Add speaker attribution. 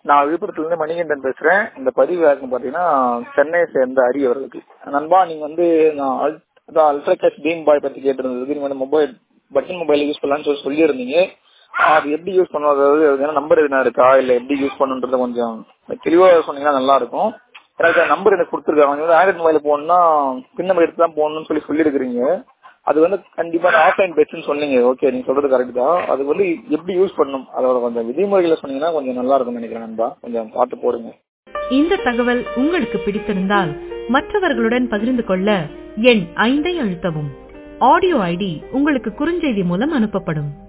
Speaker 1: நான் விழுப்புரத்துலேருந்து மணிகண்டன் பேசுகிறேன் இந்த பதிவு யாருன்னு பார்த்தீங்கன்னா சென்னையை சேர்ந்த அரி அவர்களுக்கு நண்பா நீங்கள் வந்து நான் அல்- அதான் அல்ட்ரா கேஷ் பீம் பாய் பற்றி கேட்டிருந்ததுக்கு நீங்கள் வந்து மொபைல் பட்டன் மொபைல் யூஸ் பண்ணலாம்னு சொல்லி சொல்லியிருந்தீங்க அது எப்படி யூஸ் பண்ணணும் அதாவது அது நம்பர் எதுனா இருக்கா இல்லை எப்படி யூஸ் பண்ணுன்றத கொஞ்சம் தெளிவாக சொன்னீங்கன்னா நல்லா இருக்கும் எனக்கு நம்பர் எனக்கு கொடுத்துருக்காங்க நீங்க வந்து ஆண்ட்ராய்ட் மொபைல் போகணும்னா பின் நம்பர் எடுத்து தான் போகணும்னு சொல்லி சொல்லியிருக்கிறீங்க அது வந்து கண்டிப்பா ஆஃப்லைன் பெஸ்ட்னு சொன்னீங்க ஓகே நீங்க சொல்றது கரெக்ட் தான் அது வந்து எப்படி யூஸ் பண்ணணும் அதோட கொஞ்சம் விதிமுறைகளை சொன்னீங்கன்னா கொஞ்சம் நல்லா இருக்கும்னு நினைக்கிறேன் நண்பா கொஞ்சம் பார்த்து போடுங்க
Speaker 2: இந்த தகவல் உங்களுக்கு பிடித்திருந்தால் மற்றவர்களுடன் பகிர்ந்து கொள்ள எண் ஐந்தை அழுத்தவும் ஆடியோ ஐடி உங்களுக்கு குறுஞ்செய்தி மூலம் அனுப்பப்படும்